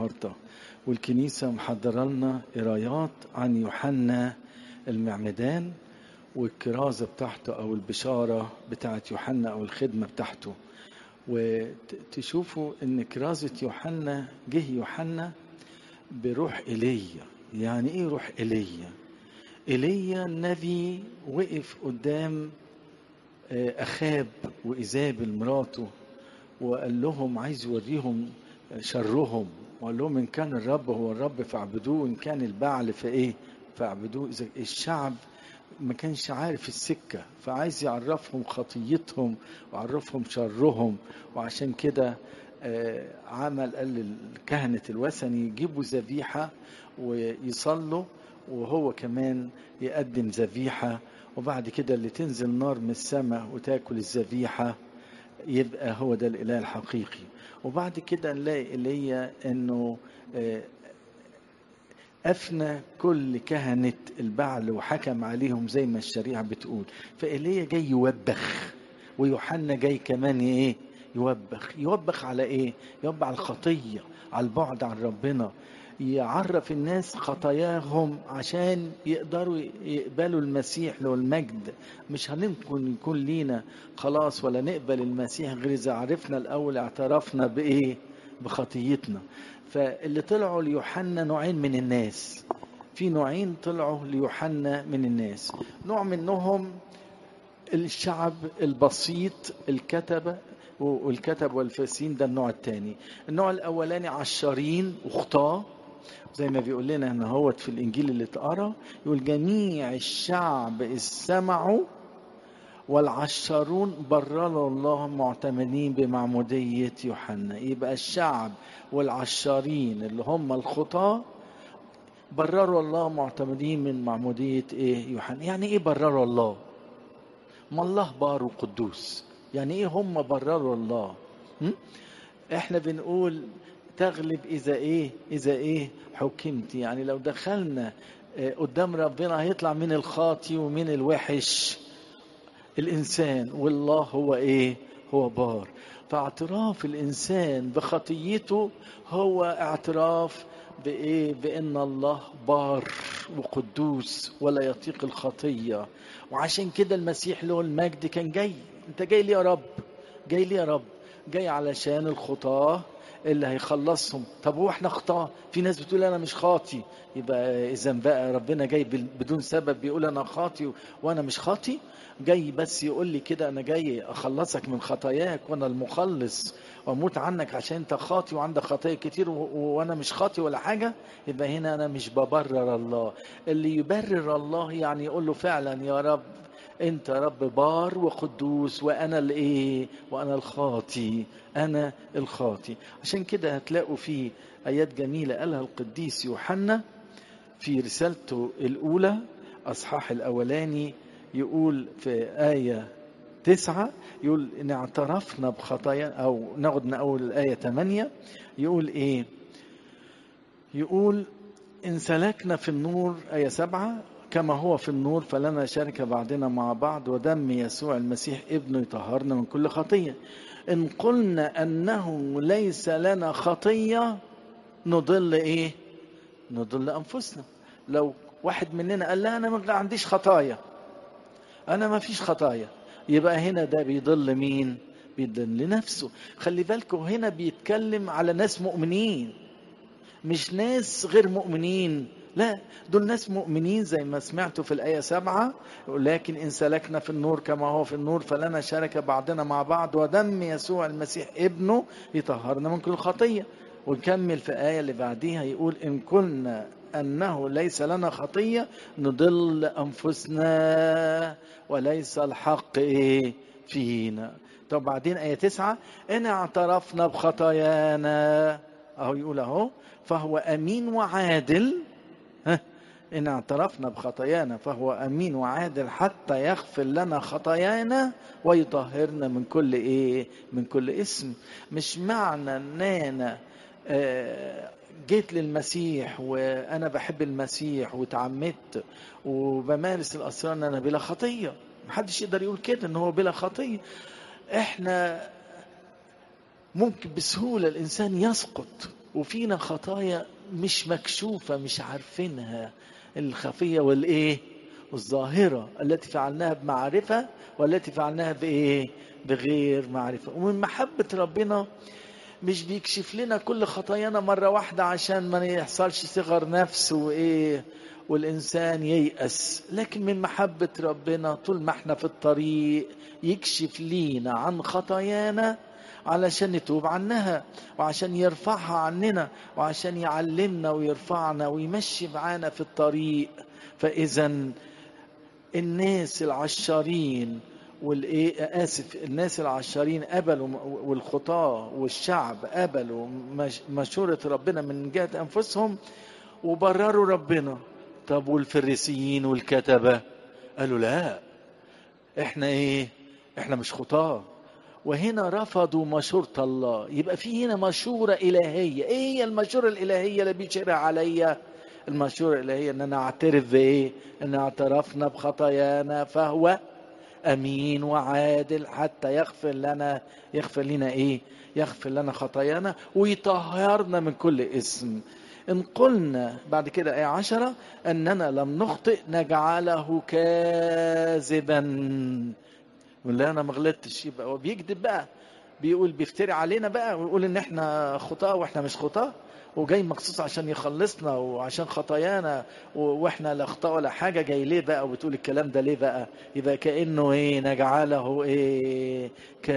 النهارده والكنيسة محضرة لنا قرايات عن يوحنا المعمدان والكرازة بتاعته أو البشارة بتاعت يوحنا أو الخدمة بتاعته وتشوفوا إن كرازة يوحنا جه يوحنا بروح إيليا يعني إيه روح إيليا إيليا النبي وقف قدام أخاب وإيزابل مراته وقال لهم عايز يوريهم شرهم وقال لهم إن كان الرب هو الرب فاعبدوه إن كان البعل فإيه فاعبدوه إذا الشعب ما كانش عارف السكة فعايز يعرفهم خطيتهم ويعرفهم شرهم وعشان كده عمل قال للكهنة الوثني يجيبوا ذبيحة ويصلوا وهو كمان يقدم ذبيحة وبعد كده اللي تنزل نار من السماء وتاكل الذبيحة يبقى هو ده الإله الحقيقي وبعد كده نلاقي إلي أنه أفنى كل كهنة البعل وحكم عليهم زي ما الشريعة بتقول فإيليا جاي يوبخ ويوحنا جاي كمان إيه يوبخ يوبخ على إيه يوبخ على الخطية على البعد عن ربنا يعرف الناس خطاياهم عشان يقدروا يقبلوا المسيح له المجد مش هنمكن يكون لينا خلاص ولا نقبل المسيح غير إذا عرفنا الأول اعترفنا بإيه بخطيتنا فاللي طلعوا ليوحنا نوعين من الناس في نوعين طلعوا ليوحنا من الناس نوع منهم الشعب البسيط الكتبة والكتب والفاسين ده النوع الثاني النوع الاولاني عشارين وخطاه زي ما بيقول لنا هنا هوت في الانجيل اللي اتقرا يقول جميع الشعب اذ سمعوا والعشارون برروا الله معتمدين بمعمودية يوحنا يبقى الشعب والعشارين اللي هم الخطاة برروا الله معتمدين من معمودية ايه يوحنا يعني ايه برروا الله ما الله بار وقدوس يعني ايه هم برروا الله م? احنا بنقول تغلب اذا ايه اذا ايه حكمت يعني لو دخلنا قدام ربنا هيطلع من الخاطي ومن الوحش الانسان والله هو ايه هو بار فاعتراف الانسان بخطيته هو اعتراف بايه بان الله بار وقدوس ولا يطيق الخطيه وعشان كده المسيح له المجد كان جاي انت جاي ليه يا رب جاي ليه يا رب جاي علشان الخطاه اللي هيخلصهم طب هو احنا خطاه في ناس بتقول انا مش خاطي يبقى اذا بقى ربنا جاي بدون سبب بيقول انا خاطي وانا مش خاطي جاي بس يقول لي كده انا جاي اخلصك من خطاياك وانا المخلص واموت عنك عشان انت خاطي وعندك خطايا كتير وانا مش خاطي ولا حاجه يبقى هنا انا مش ببرر الله اللي يبرر الله يعني يقول له فعلا يا رب انت رب بار وقدوس وانا الايه وانا الخاطي انا الخاطي عشان كده هتلاقوا في ايات جميله قالها القديس يوحنا في رسالته الاولى اصحاح الاولاني يقول في آية تسعة يقول إن اعترفنا بخطايا أو ناخد من أول الآية ثمانية يقول إيه؟ يقول إن سلكنا في النور آية سبعة كما هو في النور فلنا شركة بعضنا مع بعض ودم يسوع المسيح ابنه يطهرنا من كل خطية إن قلنا أنه ليس لنا خطية نضل إيه؟ نضل أنفسنا لو واحد مننا قال لا أنا ما عنديش خطايا انا ما فيش خطايا يبقى هنا ده بيضل مين بيضل نفسه خلي بالكم هنا بيتكلم على ناس مؤمنين مش ناس غير مؤمنين لا دول ناس مؤمنين زي ما سمعتوا في الآية سبعة لكن إن سلكنا في النور كما هو في النور فلنا شركة بعضنا مع بعض ودم يسوع المسيح ابنه يطهرنا من كل خطية ونكمل في الآية اللي بعديها يقول إن كنا أنه ليس لنا خطية نضل أنفسنا وليس الحق إيه فينا طب بعدين آية تسعة إن اعترفنا بخطايانا أهو يقول أهو فهو أمين وعادل ها إن اعترفنا بخطايانا فهو أمين وعادل حتى يغفر لنا خطايانا ويطهرنا من كل إيه من كل اسم مش معنى إن أنا آه جيت للمسيح وانا بحب المسيح وتعمدت وبمارس الاسرار ان انا بلا خطيه محدش يقدر يقول كده ان هو بلا خطيه احنا ممكن بسهوله الانسان يسقط وفينا خطايا مش مكشوفة مش عارفينها الخفية والإيه الظاهرة التي فعلناها بمعرفة والتي فعلناها بإيه بغير معرفة ومن محبة ربنا مش بيكشف لنا كل خطايانا مرة واحدة عشان ما يحصلش صغر نفس وإيه والإنسان ييأس لكن من محبة ربنا طول ما احنا في الطريق يكشف لينا عن خطايانا علشان نتوب عنها وعشان يرفعها عننا وعشان يعلمنا ويرفعنا ويمشي معانا في الطريق فإذا الناس العشارين والايه اسف الناس العشارين قبلوا والخطاه والشعب قبلوا مشوره ربنا من جهه انفسهم وبرروا ربنا طب والفريسيين والكتبه قالوا لا احنا ايه احنا مش خطاه وهنا رفضوا مشورة الله يبقى في هنا مشورة إلهية إيه هي المشورة الإلهية اللي بيشرع عليا المشورة الإلهية إن أنا أعترف بإيه إن اعترفنا بخطايانا فهو أمين وعادل حتى يغفر لنا يغفر لنا إيه يغفر لنا خطايانا ويطهرنا من كل اسم إن قلنا بعد كده آية عشرة أننا لم نخطئ نجعله كاذبا ولا أنا ما غلطتش يبقى هو بيكذب بقى بيقول بيفتري علينا بقى ويقول إن إحنا خطاة وإحنا مش خطاة وجاي مخصوص عشان يخلصنا وعشان خطايانا واحنا لا اخطاء ولا حاجه جاي ليه بقى وبتقول الكلام ده ليه بقى يبقى كانه ايه نجعله ايه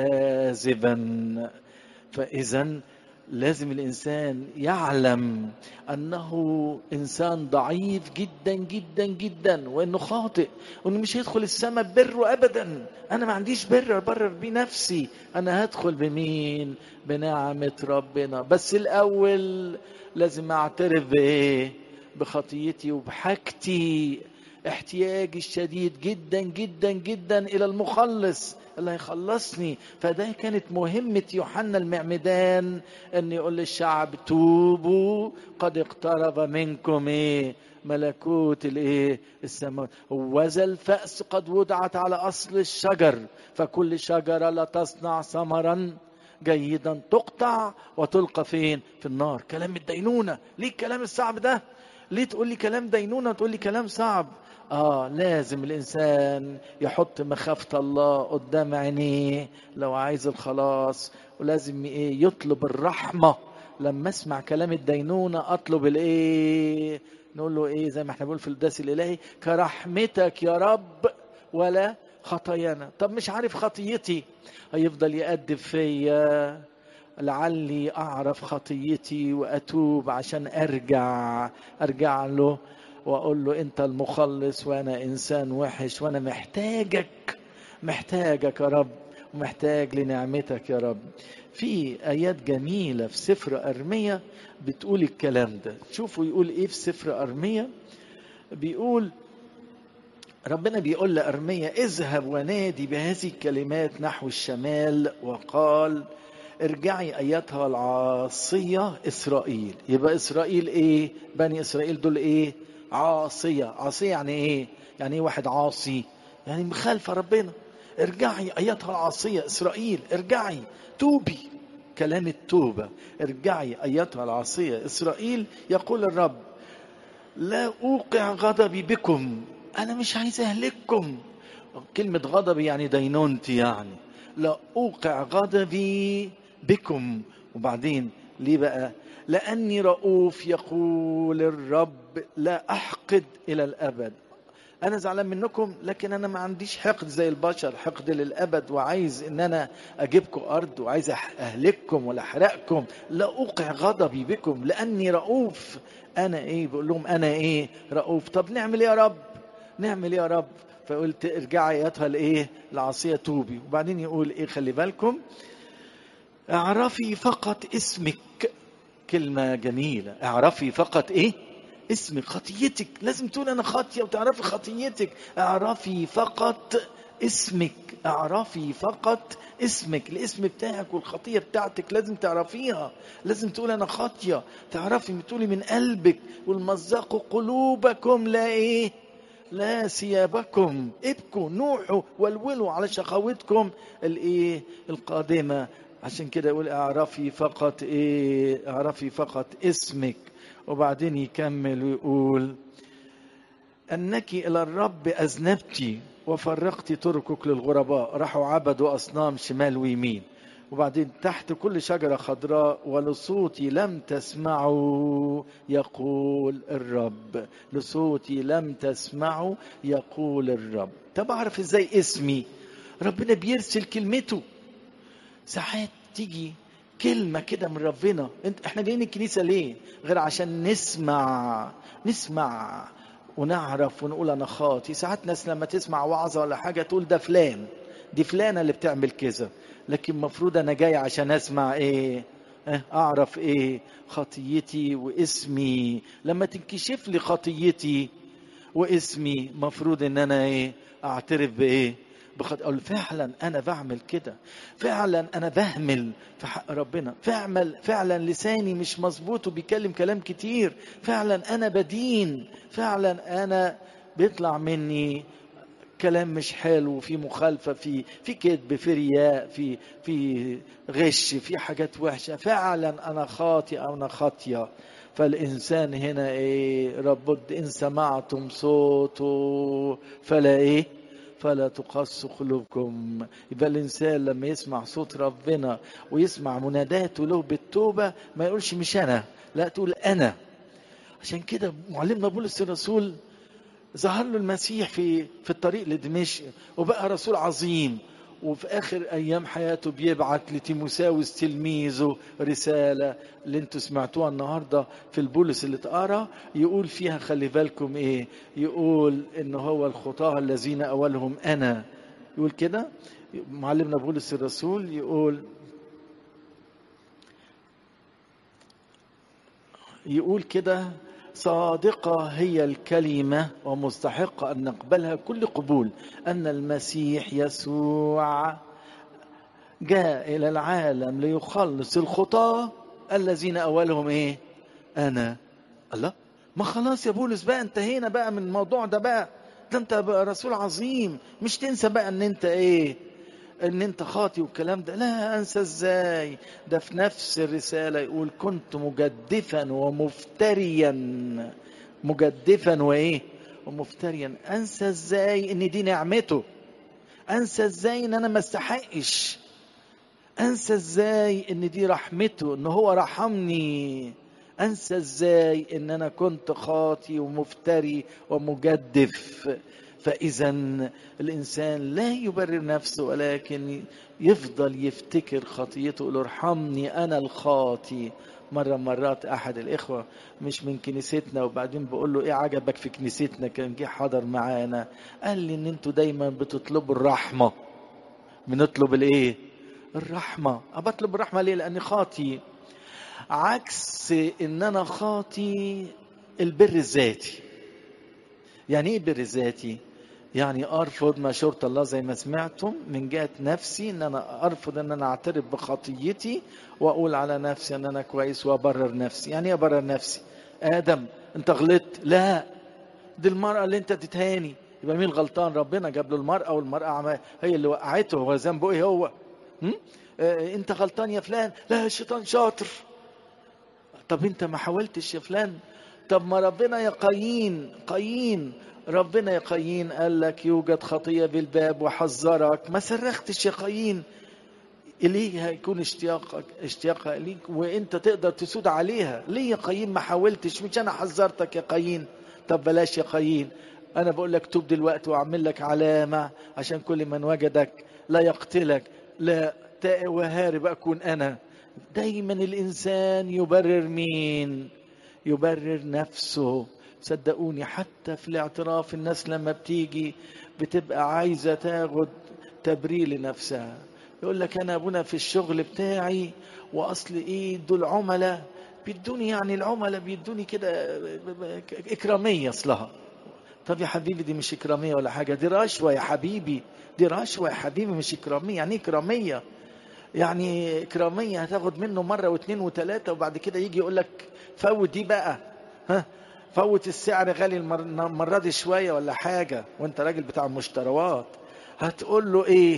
كاذبا فاذا لازم الانسان يعلم انه انسان ضعيف جدا جدا جدا وانه خاطئ وانه مش هيدخل السماء ببره ابدا انا ما عنديش بر ابرر بيه نفسي انا هدخل بمين بنعمه ربنا بس الاول لازم اعترف بايه بخطيتي وبحاجتي احتياجي الشديد جدا جدا جدا الى المخلص اللي هيخلصني فده كانت مهمة يوحنا المعمدان ان يقول للشعب توبوا قد اقترب منكم ايه ملكوت الايه السماوات وذا الفأس قد وضعت على اصل الشجر فكل شجرة لا تصنع ثمرا جيدا تقطع وتلقى فين في النار كلام الدينونة ليه الكلام الصعب ده ليه تقول لي كلام دينونة تقول لي كلام صعب اه لازم الانسان يحط مخافة الله قدام عينيه لو عايز الخلاص ولازم ايه يطلب الرحمة لما اسمع كلام الدينونة اطلب الايه نقول له ايه زي ما احنا بنقول في القداس الالهي كرحمتك يا رب ولا خطايانا طب مش عارف خطيتي هيفضل يأدب فيا لعلي اعرف خطيتي واتوب عشان ارجع ارجع له واقول له انت المخلص وانا انسان وحش وانا محتاجك محتاجك يا رب ومحتاج لنعمتك يا رب في ايات جميله في سفر ارميا بتقول الكلام ده شوفوا يقول ايه في سفر ارميا بيقول ربنا بيقول لارميا اذهب ونادي بهذه الكلمات نحو الشمال وقال ارجعي ايتها العاصيه اسرائيل يبقى اسرائيل ايه بني اسرائيل دول ايه عاصيه عاصيه يعني ايه يعني ايه واحد عاصي يعني مخالفه ربنا ارجعي ايتها العاصيه اسرائيل ارجعي توبي كلام التوبه ارجعي ايتها العاصيه اسرائيل يقول الرب لا اوقع غضبي بكم انا مش عايز اهلككم كلمه غضبي يعني دينونتي يعني لا اوقع غضبي بكم وبعدين ليه بقى لاني رؤوف يقول الرب لا احقد الى الابد انا زعلان منكم لكن انا ما عنديش حقد زي البشر حقد للابد وعايز ان انا اجيبكم ارض وعايز اهلككم ولا احرقكم لا اوقع غضبي بكم لاني رؤوف انا ايه بقول لهم انا ايه رؤوف طب نعمل ايه يا رب نعمل ايه يا رب فقلت ارجعي ايتها الايه العاصيه توبي وبعدين يقول ايه خلي بالكم اعرفي فقط اسمك كلمه جميله اعرفي فقط ايه اسمك خطيتك لازم تقول انا خاطيه وتعرفي خطيتك اعرفي فقط اسمك اعرفي فقط اسمك الاسم بتاعك والخطيه بتاعتك لازم تعرفيها لازم تقول انا خاطيه تعرفي تقولي من قلبك والمزقوا قلوبكم لا ايه لا ثيابكم ابكوا نوحوا والولوا على شقاوتكم الايه القادمه عشان كده يقول اعرفي فقط ايه اعرفي فقط اسمك وبعدين يكمل ويقول انك الى الرب اذنبتي وفرقت طرقك للغرباء راحوا عبدوا اصنام شمال ويمين وبعدين تحت كل شجرة خضراء ولصوتي لم تسمعوا يقول الرب لصوتي لم تسمعوا يقول الرب طب أعرف إزاي اسمي ربنا بيرسل كلمته ساعات تيجي كلمة كده من ربنا انت احنا جايين الكنيسة ليه غير عشان نسمع نسمع ونعرف ونقول انا خاطي ساعات ناس لما تسمع وعظة ولا حاجة تقول ده فلان دي فلانة اللي بتعمل كذا لكن المفروض انا جاي عشان اسمع ايه اعرف ايه خطيتي واسمي لما تنكشف لي خطيتي واسمي مفروض ان انا ايه اعترف بايه بخط... اقول فعلا انا بعمل كده فعلا انا بهمل في حق ربنا فعلا فعلا لساني مش مظبوط وبيتكلم كلام كتير فعلا انا بدين فعلا انا بيطلع مني كلام مش حلو في مخالفه في في كذب في رياء في في غش في حاجات وحشه فعلا انا خاطئ او انا خاطيه فالانسان هنا ايه ربد ان سمعتم صوته فلا ايه فلا تقص قلوبكم يبقى الانسان لما يسمع صوت ربنا ويسمع مناداته له بالتوبه ما يقولش مش انا لا تقول انا عشان كده معلمنا بولس الرسول ظهر له المسيح في في الطريق لدمشق وبقى رسول عظيم وفي اخر ايام حياته بيبعت لتيموساوس تلميذه رساله اللي انتوا سمعتوها النهارده في البولس اللي اتقرا يقول فيها خلي بالكم ايه يقول ان هو الخطاه الذين اولهم انا يقول كده معلمنا بولس الرسول يقول يقول كده صادقة هي الكلمة ومستحقة أن نقبلها كل قبول أن المسيح يسوع جاء إلى العالم ليخلص الخطاة الذين أولهم إيه؟ أنا الله ما خلاص يا بولس بقى انتهينا بقى من الموضوع ده بقى ده انت بقى رسول عظيم مش تنسى بقى ان انت ايه ان انت خاطي والكلام ده لا انسى ازاي ده في نفس الرساله يقول كنت مجدفا ومفتريا مجدفا وايه ومفتريا انسى ازاي ان دي نعمته انسى ازاي ان انا ما استحقش انسى ازاي ان دي رحمته ان هو رحمني انسى ازاي ان انا كنت خاطي ومفتري ومجدف فاذا الانسان لا يبرر نفسه ولكن يفضل يفتكر خطيته يقول ارحمني انا الخاطي مرة مرات أحد الإخوة مش من كنيستنا وبعدين بقول له إيه عجبك في كنيستنا كان جه حضر معانا قال لي إن أنتوا دايما بتطلبوا الرحمة بنطلب الإيه؟ الرحمة بطلب الرحمة ليه؟ لأني خاطي عكس إن أنا خاطي البر الذاتي يعني إيه بر ذاتي؟ يعني ارفض مشورة الله زي ما سمعتم من جهة نفسي ان انا ارفض ان انا اعترف بخطيتي واقول على نفسي ان انا كويس وابرر نفسي يعني ايه ابرر نفسي ادم انت غلطت لا دي المرأة اللي انت تتهاني يبقى مين غلطان ربنا جاب له المرأة والمرأة هي اللي وقعته هو ذنبه ايه هو هم؟ اه انت غلطان يا فلان لا الشيطان شاطر طب انت ما حاولتش يا فلان طب ما ربنا يا قايين قايين ربنا يا قايين قال لك يوجد خطية بالباب وحذرك ما صرختش يا قايين ليه هيكون اشتياقك اشتياقها ليك وانت تقدر تسود عليها ليه يا قايين ما حاولتش مش انا حذرتك يا قايين طب بلاش يا قايين انا بقول لك توب دلوقتي واعمل لك علامة عشان كل من وجدك لا يقتلك لا وهارب اكون انا دايما الانسان يبرر مين يبرر نفسه صدقوني حتى في الاعتراف الناس لما بتيجي بتبقى عايزه تاخد تبرير لنفسها يقول لك انا ابونا في الشغل بتاعي واصل ايه دول عملاء بيدوني يعني العملاء بيدوني كده اكراميه اصلها طب يا حبيبي دي مش اكراميه ولا حاجه دي رشوه يا حبيبي دي رشوه يا حبيبي مش اكراميه يعني اكراميه يعني اكراميه هتاخد منه مره واثنين وثلاثه وبعد كده يجي يقول لك فوت دي بقى ها فوت السعر غالي المرة دي شوية ولا حاجة وانت راجل بتاع مشتروات هتقول له ايه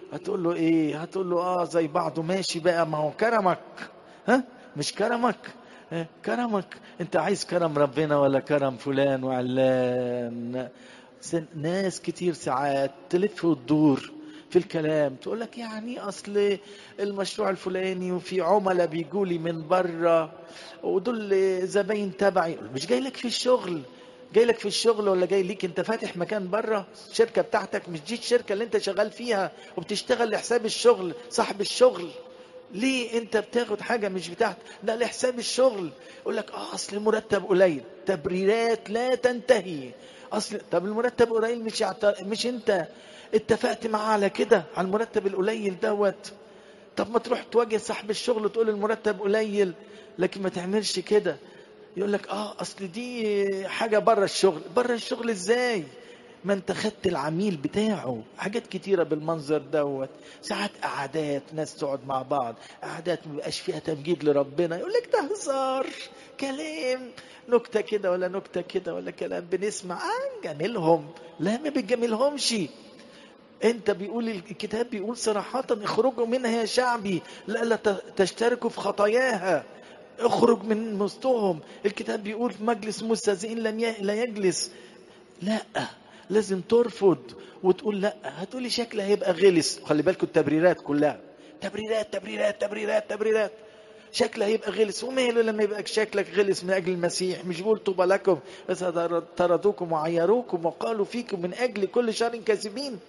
هتقول له ايه هتقول له اه زي بعضه ماشي بقى ما هو كرمك ها مش كرمك ها؟ كرمك انت عايز كرم ربنا ولا كرم فلان وعلان سن- ناس كتير ساعات تلف وتدور في الكلام تقول لك يعني اصل المشروع الفلاني وفي عملاء بيجوا لي من بره ودول زباين تبعي مش جاي لك في الشغل جاي لك في الشغل ولا جاي ليك انت فاتح مكان بره الشركه بتاعتك مش دي الشركه اللي انت شغال فيها وبتشتغل لحساب الشغل صاحب الشغل ليه انت بتاخد حاجه مش بتاعتك ده لحساب الشغل يقول لك اه اصل المرتب قليل تبريرات لا تنتهي اصل طب المرتب قليل مش يعت... مش انت اتفقت معاه على كده على المرتب القليل دوت طب ما تروح تواجه صاحب الشغل وتقول المرتب قليل لكن ما تعملش كده يقول لك اه اصل دي حاجه بره الشغل بره الشغل ازاي ما انت خدت العميل بتاعه حاجات كتيره بالمنظر دوت ساعات قعدات ناس تقعد مع بعض قعدات ما بيبقاش فيها تمجيد لربنا يقول لك ده هزار كلام نكته كده ولا نكته كده ولا كلام بنسمع آه نجاملهم لا ما بتجاملهمش انت بيقول الكتاب بيقول صراحة اخرجوا منها يا شعبي لألا ت- تشتركوا في خطاياها اخرج من وسطهم الكتاب بيقول في مجلس مستهزئين لم ي... لا يجلس لا لازم ترفض وتقول لا هتقولي شكلها هيبقى غلس خلي بالكم التبريرات كلها تبريرات تبريرات تبريرات تبريرات شكله هيبقى غلس وماله لما يبقى شكلك غلس من اجل المسيح مش بيقول طوبى لكم بس طردوكم وعيروكم وقالوا فيكم من اجل كل شر كاذبين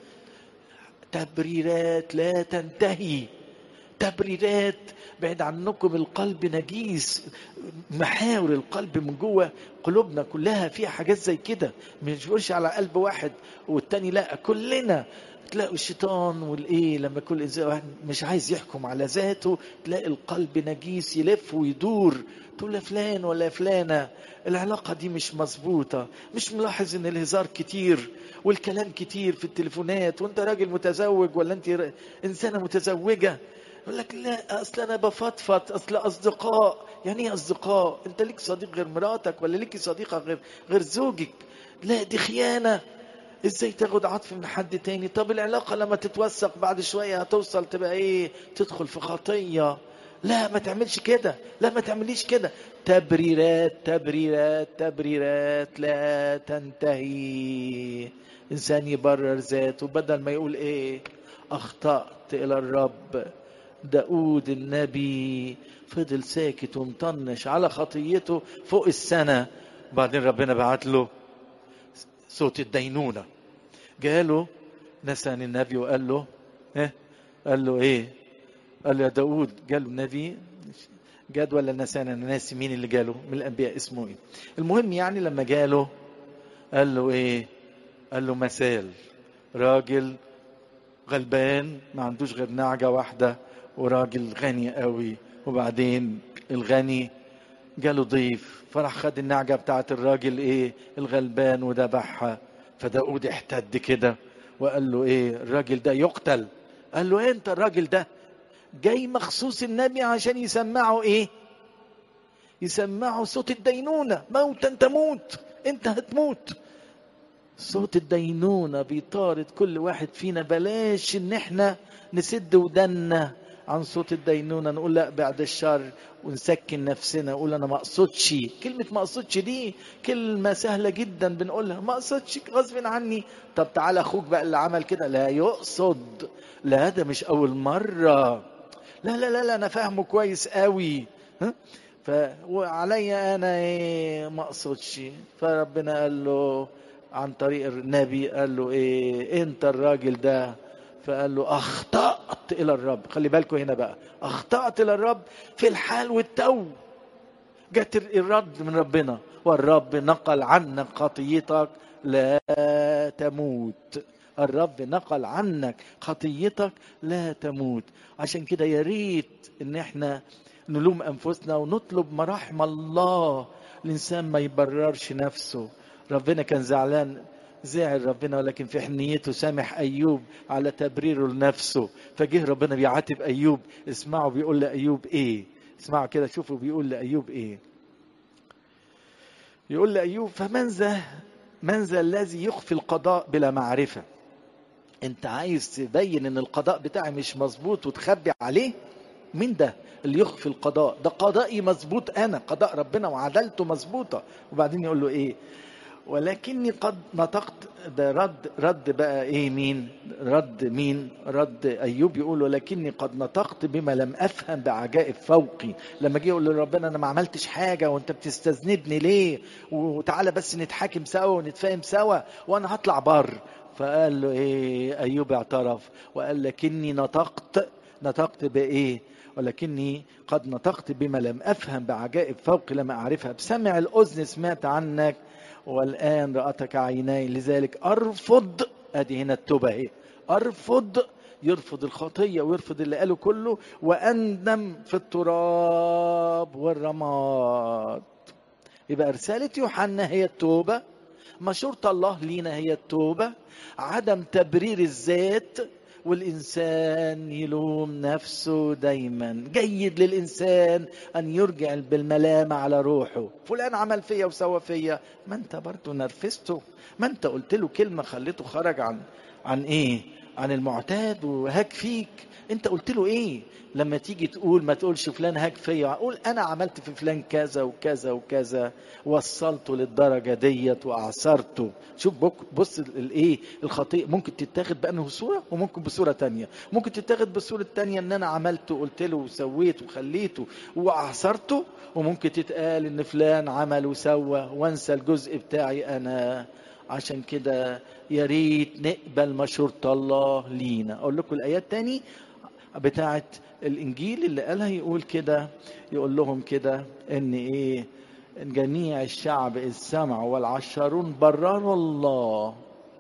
تبريرات لا تنتهي تبريرات بعد عنكم القلب نجيس محاور القلب من جوه قلوبنا كلها فيها حاجات زي كده مش بقولش على قلب واحد والتاني لا كلنا تلاقوا الشيطان والايه لما كل انسان واحد مش عايز يحكم على ذاته تلاقي القلب نجيس يلف ويدور تقول يا فلان ولا يا فلانه العلاقه دي مش مظبوطه مش ملاحظ ان الهزار كتير والكلام كتير في التليفونات وانت راجل متزوج ولا انت ر- انسانه متزوجه يقول لك لا اصل انا بفضفض اصل اصدقاء يعني ايه اصدقاء انت ليك صديق غير مراتك ولا ليكي صديقه غير غير زوجك لا دي خيانه ازاي تاخد عطف من حد تاني طب العلاقه لما تتوثق بعد شويه هتوصل تبقى ايه تدخل في خطيه لا ما تعملش كده لا ما تعمليش كده تبريرات تبريرات تبريرات لا تنتهي انسان يبرر ذاته بدل ما يقول ايه اخطأت الى الرب داود النبي فضل ساكت ومطنش على خطيته فوق السنة بعدين ربنا بعت له صوت الدينونة جاله نسان النبي وقال له ايه قال له ايه قال له يا داود جاله النبي جاد ولا نسان انا ناسي مين اللي جاله من الانبياء اسمه ايه المهم يعني لما جاله قال له ايه قال له مثال راجل غلبان ما عندوش غير نعجة واحدة وراجل غني قوي وبعدين الغني جاله ضيف فراح خد النعجة بتاعت الراجل ايه الغلبان وذبحها فداود احتد كده وقال له ايه الراجل ده يقتل قال له انت الراجل ده جاي مخصوص النبي عشان يسمعه ايه يسمعه صوت الدينونة موتا تموت انت هتموت صوت الدينونة بيطارد كل واحد فينا بلاش ان احنا نسد ودنا عن صوت الدينونة نقول لا بعد الشر ونسكن نفسنا نقول انا ما اقصدش كلمة ما اقصدش دي كلمة سهلة جدا بنقولها ما اقصدش غصب عني طب تعالى اخوك بقى اللي عمل كده لا يقصد لا ده مش اول مرة لا لا لا لا انا فاهمه كويس قوي ها ف وعليا انا ايه ما اقصدش فربنا قال له عن طريق النبي قال له ايه انت الراجل ده فقال له اخطأت الى الرب خلي بالكم هنا بقى اخطأت الى الرب في الحال والتو جت الرد من ربنا والرب نقل عنك خطيتك لا تموت الرب نقل عنك خطيتك لا تموت عشان كده يا ريت ان احنا نلوم انفسنا ونطلب مراحم الله الانسان ما يبررش نفسه ربنا كان زعلان زعل ربنا ولكن في حنيته سامح ايوب على تبريره لنفسه فجه ربنا بيعاتب ايوب اسمعوا بيقول لايوب ايه اسمعوا كده شوفوا بيقول لايوب ايه يقول لايوب فمن ذا من ذا الذي يخفي القضاء بلا معرفه انت عايز تبين ان القضاء بتاعي مش مظبوط وتخبي عليه مين ده اللي يخفي القضاء ده قضائي مظبوط انا قضاء ربنا وعدلته مظبوطه وبعدين يقول له ايه ولكني قد نطقت ده رد رد بقى ايه مين رد مين رد ايوب يقول ولكني قد نطقت بما لم افهم بعجائب فوقي لما جه يقول لربنا انا ما عملتش حاجه وانت بتستذنبني ليه وتعالى بس نتحاكم سوا ونتفاهم سوا وانا هطلع بر فقال له ايه ايوب اعترف وقال لكني نطقت نطقت بايه ولكني قد نطقت بما لم افهم بعجائب فوق لم اعرفها بسمع الاذن سمعت عنك والان راتك عيناي لذلك ارفض ادي هنا التوبه اهي ارفض يرفض الخطيه ويرفض اللي قاله كله واندم في التراب والرماد يبقى رساله يوحنا هي التوبه مشورة الله لينا هي التوبة عدم تبرير الذات والإنسان يلوم نفسه دايما جيد للإنسان أن يرجع بالملامة على روحه فلان عمل فيا وسوى فيا ما أنت برضه نرفزته ما أنت قلت له كلمة خليته خرج عن عن إيه عن المعتاد وهاك فيك انت قلت له ايه لما تيجي تقول ما تقولش فلان هاك فيا قول انا عملت في فلان كذا وكذا وكذا وصلته للدرجه ديت واعثرته شوف بص الايه الخطيئه ممكن تتاخد بانه صوره وممكن بصوره تانية ممكن تتاخد بصوره تانية ان انا عملت وقلت له وسويت وخليته واعثرته وممكن تتقال ان فلان عمل وسوى وانسى الجزء بتاعي انا عشان كده يا ريت نقبل مشورة الله لينا اقول لكم الايات تاني بتاعه الانجيل اللي قالها يقول كده يقول لهم كده ان ايه إن جميع الشعب اذ سمعوا والعشرون برروا الله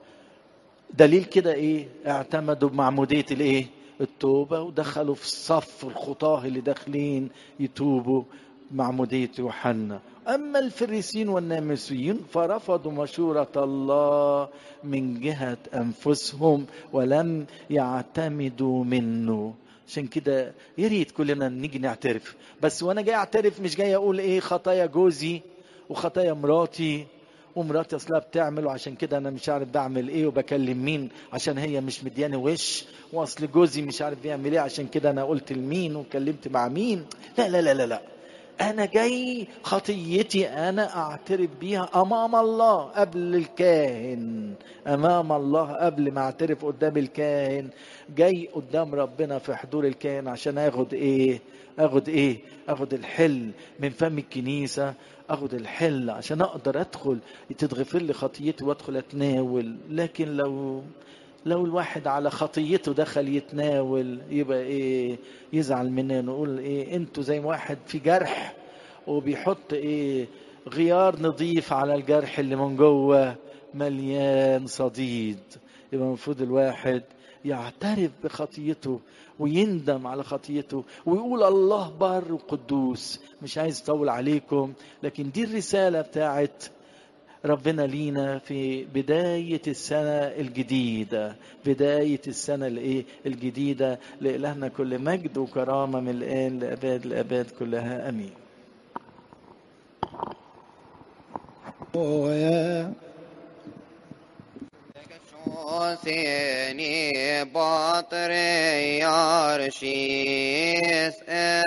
دليل كده ايه اعتمدوا بمعموديه الايه التوبه ودخلوا في صف الخطاه اللي داخلين يتوبوا معموديه يوحنا أما الفريسين والناموسيين فرفضوا مشورة الله من جهة أنفسهم ولم يعتمدوا منه عشان كده يا ريت كلنا نيجي نعترف بس وانا جاي اعترف مش جاي اقول ايه خطايا جوزي وخطايا مراتي ومراتي اصلها بتعمل وعشان كده انا مش عارف بعمل ايه وبكلم مين عشان هي مش مدياني وش واصل جوزي مش عارف بيعمل ايه عشان كده انا قلت لمين وكلمت مع مين لا لا لا لا, لا. انا جاي خطيتي انا اعترف بيها امام الله قبل الكاهن امام الله قبل ما اعترف قدام الكاهن جاي قدام ربنا في حضور الكاهن عشان اخد ايه اخد ايه اخد الحل من فم الكنيسه اخد الحل عشان اقدر ادخل تتغفر لي خطيتي وادخل اتناول لكن لو لو الواحد على خطيته دخل يتناول يبقى ايه يزعل مننا نقول ايه انتوا زي واحد في جرح وبيحط ايه غيار نظيف على الجرح اللي من جوه مليان صديد يبقى المفروض الواحد يعترف بخطيته ويندم على خطيته ويقول الله بر وقدوس مش عايز اطول عليكم لكن دي الرساله بتاعت ربنا لينا في بداية السنة الجديدة بداية السنة الايه الجديدة لإلهنا كل مجد وكرامة من الآن لأباد الأباد كلها أمين Seni batırıyor şiş